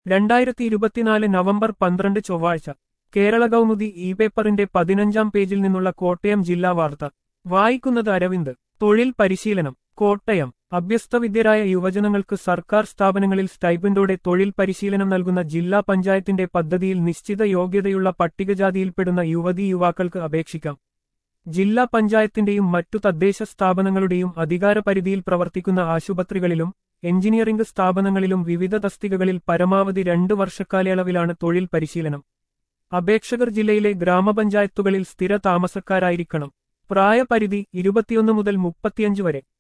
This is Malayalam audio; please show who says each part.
Speaker 1: രണ്ടായിരത്തി ഇരുപത്തിനാല് നവംബർ പന്ത്രണ്ട് ചൊവ്വാഴ്ച കേരള കൗമുദി ഇ പേപ്പറിന്റെ പതിനഞ്ചാം പേജിൽ നിന്നുള്ള കോട്ടയം ജില്ലാ വാർത്ത വായിക്കുന്നത് അരവിന്ദ് തൊഴിൽ പരിശീലനം കോട്ടയം അഭ്യസ്തവിദ്യരായ യുവജനങ്ങൾക്ക് സർക്കാർ സ്ഥാപനങ്ങളിൽ സ്റ്റൈപ്പൻഡോടെ തൊഴിൽ പരിശീലനം നൽകുന്ന ജില്ലാ പഞ്ചായത്തിന്റെ പദ്ധതിയിൽ നിശ്ചിത യോഗ്യതയുള്ള പട്ടികജാതിയിൽപ്പെടുന്ന യുവതീ യുവാക്കൾക്ക് അപേക്ഷിക്കാം ജില്ലാ പഞ്ചായത്തിന്റെയും മറ്റു തദ്ദേശ സ്ഥാപനങ്ങളുടെയും അധികാരപരിധിയിൽ പ്രവർത്തിക്കുന്ന ആശുപത്രികളിലും എഞ്ചിനീയറിംഗ് സ്ഥാപനങ്ങളിലും വിവിധ തസ്തികകളിൽ പരമാവധി രണ്ടു വർഷക്കാലയളവിലാണ് തൊഴിൽ പരിശീലനം അപേക്ഷകർ ജില്ലയിലെ ഗ്രാമപഞ്ചായത്തുകളിൽ സ്ഥിര താമസക്കാരായിരിക്കണം പ്രായപരിധി ഇരുപത്തിയൊന്ന് മുതൽ മുപ്പത്തിയഞ്ച് വരെ